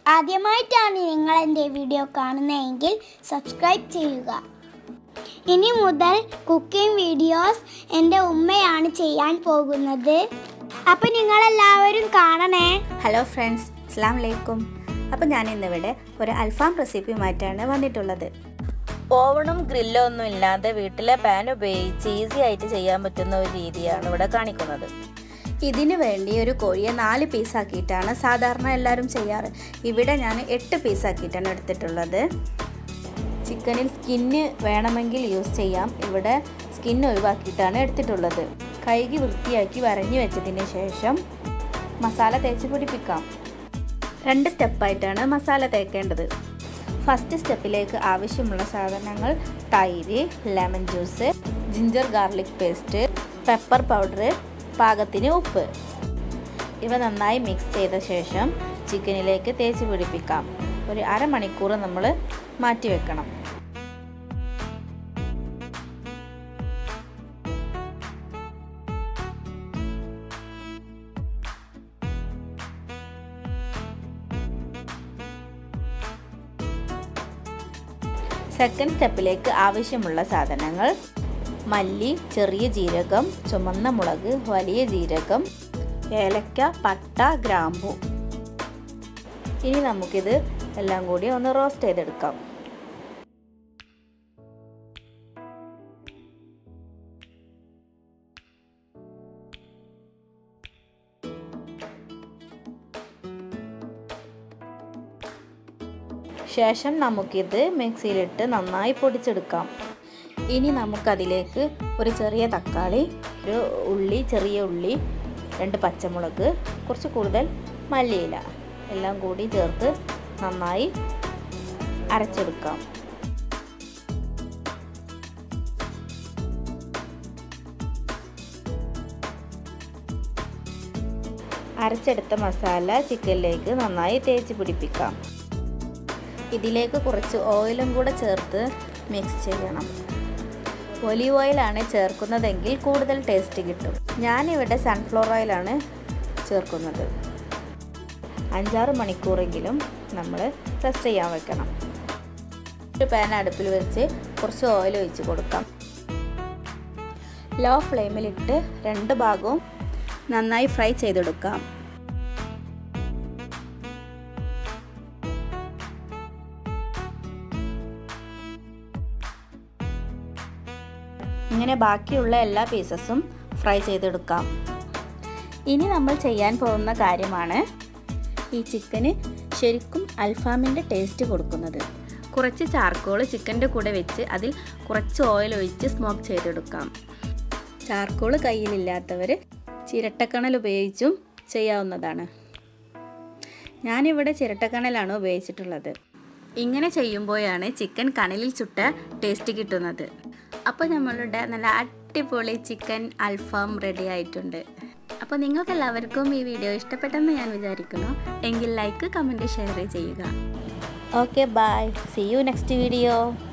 ആദ്യമായിട്ടാണ് നിങ്ങൾ എൻ്റെ വീഡിയോ കാണുന്നതെങ്കിൽ സബ്സ്ക്രൈബ് ചെയ്യുക ഇനി മുതൽ കുക്കിംഗ് വീഡിയോസ് എൻ്റെ ഉമ്മയാണ് ചെയ്യാൻ പോകുന്നത് അപ്പം നിങ്ങളെല്ലാവരും കാണണേ ഹലോ ഫ്രണ്ട്സ് അസ്സാം വലൈക്കും അപ്പോൾ ഞാൻ ഇന്നിവിടെ ഒരു അൽഫാം റെസിപ്പിയുമായിട്ടാണ് വന്നിട്ടുള്ളത് ഓവണും ഗ്രില്ലോ ഒന്നും ഇല്ലാതെ വീട്ടിലെ പാൻ ഉപയോഗിച്ച് ഈസി ആയിട്ട് ചെയ്യാൻ പറ്റുന്ന ഒരു രീതിയാണ് ഇവിടെ കാണിക്കുന്നത് ഇതിനു വേണ്ടി ഒരു കോഴിയെ നാല് പീസാക്കിയിട്ടാണ് സാധാരണ എല്ലാവരും ചെയ്യാറ് ഇവിടെ ഞാൻ എട്ട് പീസാക്കിയിട്ടാണ് എടുത്തിട്ടുള്ളത് ചിക്കനിൽ സ്കിന്ന് വേണമെങ്കിൽ യൂസ് ചെയ്യാം ഇവിടെ സ്കിൻ ഒഴിവാക്കിയിട്ടാണ് എടുത്തിട്ടുള്ളത് കഴുകി വൃത്തിയാക്കി വരഞ്ഞു വെച്ചതിന് ശേഷം മസാല തേച്ച് പിടിപ്പിക്കാം രണ്ട് സ്റ്റെപ്പായിട്ടാണ് മസാല തേക്കേണ്ടത് ഫസ്റ്റ് സ്റ്റെപ്പിലേക്ക് ആവശ്യമുള്ള സാധനങ്ങൾ തൈര് lemon juice ginger garlic paste pepper powder പാകത്തിന് ഉപ്പ് ഇവ നന്നായി മിക്സ് ചെയ്ത ശേഷം ചിക്കനിലേക്ക് തേച്ച് പിടിപ്പിക്കാം ഒരു അരമണിക്കൂർ നമ്മൾ മാറ്റി വെക്കണം സെക്കൻഡ് സ്റ്റെപ്പിലേക്ക് ആവശ്യമുള്ള സാധനങ്ങൾ മല്ലി ചെറിയ ജീരകം ചുമന്ന മുളക് വലിയ ജീരകം ഏലക്ക പട്ട ഗ്രാമ്പു ഇനി നമുക്കിത് എല്ലാം കൂടി ഒന്ന് റോസ്റ്റ് ചെയ്തെടുക്കാം ശേഷം നമുക്കിത് മിക്സിയിലിട്ട് നന്നായി പൊടിച്ചെടുക്കാം ഇനി നമുക്കതിലേക്ക് ഒരു ചെറിയ തക്കാളി ഒരു ഉള്ളി ചെറിയ ഉള്ളി രണ്ട് പച്ചമുളക് കുറച്ച് കൂടുതൽ മല്ലിയില എല്ലാം കൂടി ചേർത്ത് നന്നായി അരച്ചെടുക്കാം അരച്ചെടുത്ത മസാല ചിക്കനിലേക്ക് നന്നായി തേച്ച് പിടിപ്പിക്കാം ഇതിലേക്ക് കുറച്ച് ഓയിലും കൂടെ ചേർത്ത് മിക്സ് ചെയ്യണം ഒലീവ് ഓയിലാണ് ചേർക്കുന്നതെങ്കിൽ കൂടുതൽ ടേസ്റ്റ് കിട്ടും ഞാനിവിടെ സൺഫ്ലവർ ഓയിലാണ് ചേർക്കുന്നത് അഞ്ചാറ് മണിക്കൂറെങ്കിലും നമ്മൾ റെസ്റ്റ് ചെയ്യാൻ വെക്കണം ഒരു പാൻ അടുപ്പിൽ വെച്ച് കുറച്ച് ഓയിൽ ഒഴിച്ച് കൊടുക്കാം ലോ ഫ്ലെയിമിലിട്ട് രണ്ട് ഭാഗവും നന്നായി ഫ്രൈ ചെയ്തെടുക്കാം ഇങ്ങനെ ബാക്കിയുള്ള എല്ലാ പീസസും ഫ്രൈ ചെയ്തെടുക്കാം ഇനി നമ്മൾ ചെയ്യാൻ പോകുന്ന കാര്യമാണ് ഈ ചിക്കന് ശരിക്കും അൽഫാമിൻ്റെ ടേസ്റ്റ് കൊടുക്കുന്നത് കുറച്ച് ചാർക്കോൾ ചിക്കൻ്റെ കൂടെ വെച്ച് അതിൽ കുറച്ച് ഓയിൽ ഒഴിച്ച് സ്മോക്ക് ചെയ്തെടുക്കാം ചാർക്കോൾ കയ്യിലില്ലാത്തവർ ചിരട്ടക്കണൽ ഉപയോഗിച്ചും ചെയ്യാവുന്നതാണ് ഞാനിവിടെ ചിരട്ടക്കണലാണ് ഉപയോഗിച്ചിട്ടുള്ളത് ഇങ്ങനെ ചെയ്യുമ്പോഴാണ് ചിക്കൻ കണലിൽ ചുട്ട ടേസ്റ്റ് കിട്ടുന്നത് അപ്പോൾ നമ്മളുടെ നല്ല അടിപൊളി ചിക്കൻ അൽഫാം റെഡി ആയിട്ടുണ്ട് അപ്പോൾ നിങ്ങൾക്ക് എല്ലാവർക്കും ഈ വീഡിയോ ഇഷ്ടപ്പെട്ടെന്ന് ഞാൻ വിചാരിക്കുന്നു എങ്കിൽ ലൈക്ക് കമൻറ്റ് ഷെയർ ചെയ്യുക okay bye see you next video